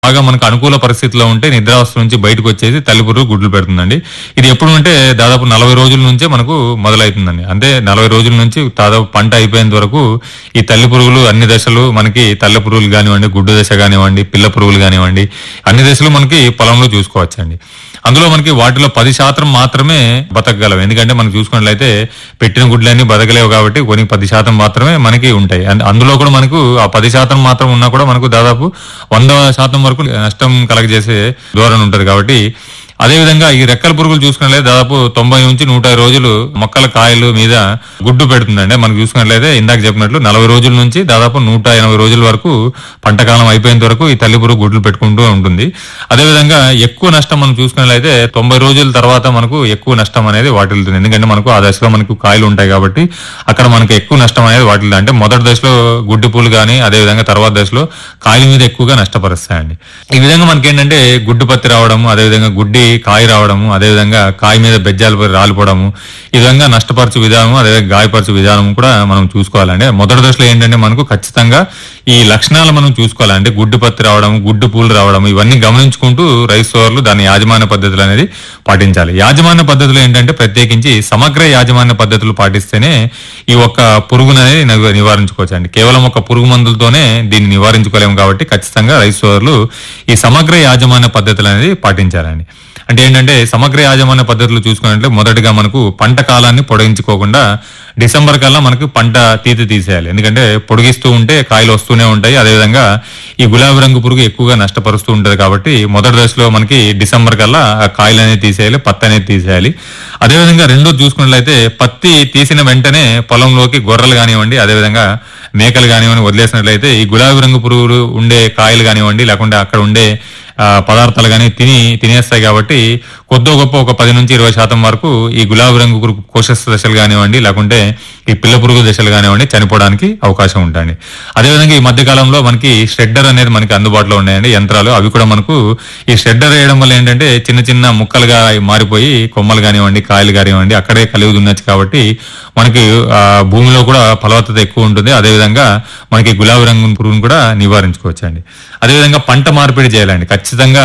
బాగా మనకు అనుకూల పరిస్థితిలో ఉంటే నిద్రావస్థ నుంచి బయటకు వచ్చేసి తల్లి పురుగు గుడ్లు పెడుతుందండి ఇది ఎప్పుడు అంటే దాదాపు నలభై రోజుల నుంచే మనకు మొదలవుతుందండి అంటే నలభై రోజుల నుంచి దాదాపు పంట అయిపోయేంత వరకు ఈ తల్లి పురుగులు అన్ని దశలు మనకి తల్లి పురుగులు కానివ్వండి గుడ్డు దశ కానివ్వండి పిల్ల పురుగులు కానివ్వండి అన్ని దశలు మనకి పొలంలో చూసుకోవచ్చండి అందులో మనకి వాటిలో పది శాతం మాత్రమే బతకగలవు ఎందుకంటే మనం చూసుకున్నట్లయితే పెట్టిన గుడ్లన్నీ బతకలేవు కాబట్టి కొన్ని పది శాతం మాత్రమే మనకి ఉంటాయి అండ్ అందులో కూడా మనకు ఆ పది శాతం మాత్రం ఉన్నా కూడా మనకు దాదాపు వంద శాతం వరకు నష్టం కలగజేసే ధోరణి ఉంటది కాబట్టి అదే విధంగా ఈ రెక్కల పురుగులు చూసుకున్నట్లయితే దాదాపు తొంభై నుంచి నూట యాభై రోజులు మొక్కల కాయలు మీద గుడ్డు పెడుతుందండి మనం చూసుకున్నట్లయితే ఇందాక చెప్పినట్లు నలభై రోజుల నుంచి దాదాపు నూట ఎనభై రోజుల వరకు పంటకాలం అయిపోయేంత వరకు ఈ తల్లి పురుగు గుడ్లు పెట్టుకుంటూ ఉంటుంది అదే విధంగా ఎక్కువ నష్టం మనం చూసుకున్నట్లయితే తొంభై రోజుల తర్వాత మనకు ఎక్కువ నష్టం అనేది వాటిల్తుంది ఎందుకంటే మనకు ఆ దశలో మనకు కాయలు ఉంటాయి కాబట్టి అక్కడ మనకు ఎక్కువ నష్టం అనేది వాటిల్తుంది అంటే మొదటి దశలో గుడ్డి పూలు కానీ అదే విధంగా తర్వాత దశలో కాయల మీద ఎక్కువగా నష్టపరుస్తాయండి ఈ విధంగా మనకి ఏంటంటే గుడ్డు పత్తి రావడం అదే విధంగా గుడ్డి కాయ రావడము అదే విధంగా కాయ మీద బెజ్జాలు పడి రాలిపోవడము ఈ విధంగా నష్టపరచు విధానం అదే గాయపరచు విధానం కూడా మనం చూసుకోవాలండి మొదటి దశలో ఏంటంటే మనకు ఖచ్చితంగా ఈ లక్షణాలు మనం చూసుకోవాలి అంటే గుడ్డు పత్తి రావడం గుడ్డు పూలు రావడం ఇవన్నీ గమనించుకుంటూ రైతు సోదరులు దాని యాజమాన్య పద్ధతులు అనేది పాటించాలి యాజమాన్య పద్ధతులు ఏంటంటే ప్రత్యేకించి సమగ్ర యాజమాన్య పద్ధతులు పాటిస్తేనే ఈ ఒక్క పురుగును అనేది నివ- నివారించుకోవచ్చు అండి కేవలం ఒక పురుగు మందులతోనే దీన్ని నివారించుకోలేము కాబట్టి ఖచ్చితంగా రైతు సోదరులు ఈ సమగ్ర యాజమాన్య పద్ధతులు అనేది పాటించాలండి అంటే ఏంటంటే సమగ్ర యాజమాన్య పద్ధతులు చూసుకున్నట్లే మొదటగా మనకు పంట కాలాన్ని పొడిగించుకోకుండా డిసెంబర్ కల్లా మనకు పంట తీత తీసేయాలి ఎందుకంటే పొడిగిస్తూ ఉంటే కాయలు వస్తూనే ఉంటాయి అదేవిధంగా ఈ గులాబీ రంగు పురుగు ఎక్కువగా నష్టపరుస్తూ ఉంటది కాబట్టి మొదటి దశలో మనకి డిసెంబర్ కల్లా ఆ కాయలు అనేది తీసేయాలి పత్తి అనేది తీసేయాలి అదేవిధంగా రెండోది చూసుకున్నట్లయితే పత్తి తీసిన వెంటనే పొలంలోకి గొర్రెలు కానివ్వండి అదేవిధంగా మేకలు కానివ్వండి వదిలేసినట్లయితే ఈ గులాబీ రంగు పురుగులు ఉండే కాయలు కానివ్వండి లేకుంటే అక్కడ ఉండే ఆ, పదార్థాలు కానీ తిని తినేస్తాయి కాబట్టి కొద్దో గొప్ప ఒక పది నుంచి ఇరవై శాతం వరకు ఈ గులాబీ రంగు పురుగు కోశస్థ దశలు కానివ్వండి లేకుంటే ఈ పిల్ల పురుగు దశలు కానివ్వండి చనిపోవడానికి అవకాశం ఉంటుంది అదేవిధంగా ఈ మధ్య కాలంలో మనకి షెడ్డర్ అనేది మనకి అందుబాటులో ఉన్నాయండి యంత్రాలు అవి కూడా మనకు ఈ షెడ్డర్ వేయడం వల్ల ఏంటంటే చిన్న చిన్న ముక్కలుగా మారిపోయి కొమ్మలు కానివ్వండి కాయలు కానివ్వండి అక్కడే కలిగి దున్నచ్చు కాబట్టి మనకి ఆ, భూమిలో కూడా ఫలవత్తత ఎక్కువ ఉంటుంది అదేవిధంగా మనకి గులాబీ రంగు పురుగును కూడా నివారించుకోవచ్చు అండి అదేవిధంగా పంట మార్పిడి చేయాలండి ఖచ్చితంగా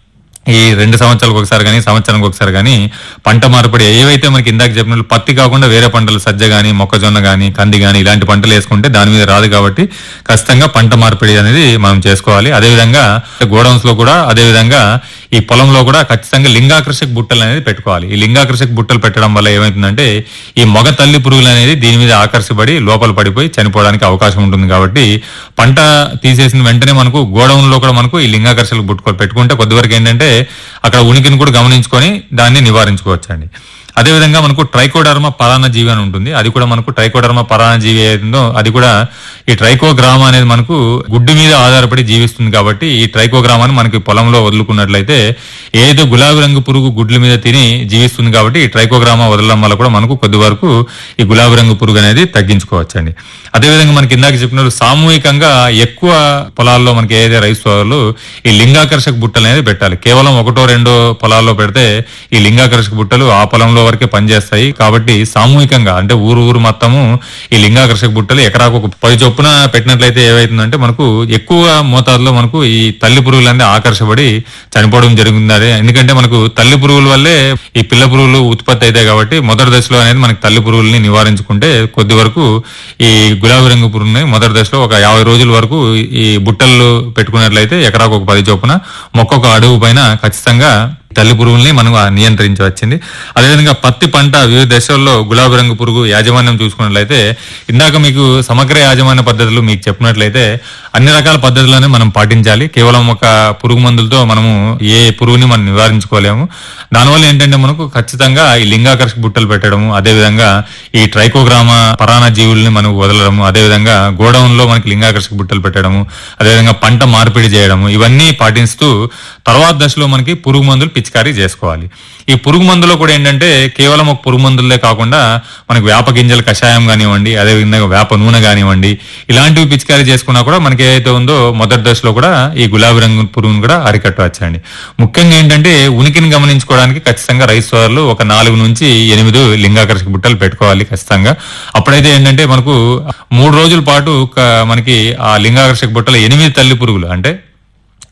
ఈ రెండు సంవత్సరాలకు ఒకసారి కానీ సంవత్సరానికి ఒకసారి కానీ పంట మార్పిడి ఏవైతే మనకి ఇందాక చెప్పినట్లు పత్తి కాకుండా వేరే పంటలు సజ్జ కానీ మొక్కజొన్న కానీ కంది కానీ ఇలాంటి పంటలు వేసుకుంటే దాని మీద రాదు కాబట్టి ఖచ్చితంగా పంట మార్పిడి అనేది మనం చేసుకోవాలి అదేవిధంగా గోడౌన్స్ లో కూడా అదేవిధంగా ఈ పొలంలో కూడా ఖచ్చితంగా లింగాకర్షక బుట్టలు అనేది పెట్టుకోవాలి ఈ లింగాకర్షక బుట్టలు పెట్టడం వల్ల ఏమవుతుందంటే ఈ మగ తల్లి పురుగులు అనేది దీని మీద ఆకర్షపడి లోపల పడిపోయి చనిపోవడానికి అవకాశం ఉంటుంది కాబట్టి పంట తీసేసిన వెంటనే మనకు గోడౌన్ లో కూడా మనకు ఈ లింగాకర్షక బుట్టలు పెట్టుకుంటే కొద్దివరకు ఏంటంటే అక్కడ ఉనికిని కూడా గమనించుకొని దాన్ని నివారించుకోవచ్చు అండి అదేవిధంగా మనకు ట్రైకోడర్మా పరాన్న జీవి అని ఉంటుంది అది కూడా మనకు ట్రైకోడర్మా పరాన్న జీవి ఏదో అది కూడా ఈ ట్రైకోగ్రామా అనేది మనకు గుడ్డు మీద ఆధారపడి జీవిస్తుంది కాబట్టి ఈ ట్రైకోగ్రామాన్ని మనకి పొలంలో వదులుకున్నట్లయితే ఏదో గులాబీ రంగు పురుగు గుడ్ల మీద తిని జీవిస్తుంది కాబట్టి ఈ ట్రైకోగ్రామా వదలడం వల్ల కూడా మనకు కొద్ది వరకు ఈ గులాబీ రంగు పురుగు అనేది తగ్గించుకోవచ్చండి అదేవిధంగా మనకి ఇందాక చెప్పినట్టు సామూహికంగా ఎక్కువ పొలాల్లో మనకి ఏదైతే రైతు సోదరులు ఈ లింగాకర్షక బుట్టలు అనేది పెట్టాలి కేవలం ఒకటో రెండో పొలాల్లో పెడితే ఈ లింగాకర్షక బుట్టలు ఆ పొలంలో వరకే పనిచేస్తాయి కాబట్టి సామూహికంగా అంటే ఊరు ఊరు మొత్తము ఈ లింగాకర్షక బుట్టలు ఎకరాకు ఒక పది చొప్పున పెట్టినట్లయితే ఏవైతుందంటే మనకు ఎక్కువ మోతాదులో మనకు ఈ తల్లి పురుగులన్నీ ఆకర్షపడి చనిపోవడం జరుగుతుంది అదే ఎందుకంటే మనకు తల్లి పురుగుల వల్లే ఈ పిల్ల పురుగులు ఉత్పత్తి అవుతాయి కాబట్టి మొదటి దశలో అనేది మనకి తల్లి పురుగుల్ని నివారించుకుంటే కొద్ది వరకు ఈ గులాబీ రంగు పురుగుని మొదటి దశలో ఒక యాభై రోజుల వరకు ఈ బుట్టలు పెట్టుకున్నట్లయితే ఎకరాకు ఒక పది చొప్పున మొక్కొక అడుగు పైన ఖచ్చితంగా తల్లి పురుగుల్ని మనం నియంత్రించవచ్చింది అదేవిధంగా పత్తి పంట వివిధ దశల్లో గులాబీ రంగు పురుగు యాజమాన్యం చూసుకున్నట్లయితే ఇందాక మీకు సమగ్ర యాజమాన్య పద్ధతులు మీకు చెప్పినట్లయితే అన్ని రకాల పద్ధతులను మనం పాటించాలి కేవలం ఒక పురుగు మందులతో మనము ఏ పురుగుని మనం నివారించుకోలేము దానివల్ల ఏంటంటే మనకు ఖచ్చితంగా ఈ లింగాకర్షక బుట్టలు పెట్టడము అదేవిధంగా ఈ ట్రైకోగ్రామ పరాణ జీవుల్ని మనం వదలడము అదేవిధంగా గోడౌన్ లో మనకి లింగాకర్షక బుట్టలు పెట్టడము అదేవిధంగా పంట మార్పిడి చేయడము ఇవన్నీ పాటిస్తూ తర్వాత దశలో మనకి పురుగు మందులు పిచికారీ చేసుకోవాలి ఈ పురుగు మందులో కూడా ఏంటంటే కేవలం ఒక పురుగు మందులే కాకుండా మనకి వేప గింజల కషాయం కానివ్వండి అదేవిధంగా వేప నూనె కానివ్వండి ఇలాంటివి పిచికారీ చేసుకున్నా కూడా మనకి ఏదైతే ఉందో మొదటి దశలో కూడా ఈ గులాబీ రంగు పురుగును కూడా అరికట్టవచ్చండి ముఖ్యంగా ఏంటంటే ఉనికిని గమనించుకోవడానికి ఖచ్చితంగా రైతు సోదరులు ఒక నాలుగు నుంచి ఎనిమిది లింగాకర్షక బుట్టలు పెట్టుకోవాలి ఖచ్చితంగా అప్పుడైతే ఏంటంటే మనకు మూడు రోజుల పాటు ఒక మనకి ఆ లింగాకర్షక బుట్టలు ఎనిమిది తల్లి పురుగులు అంటే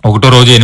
ఒకటో రోజు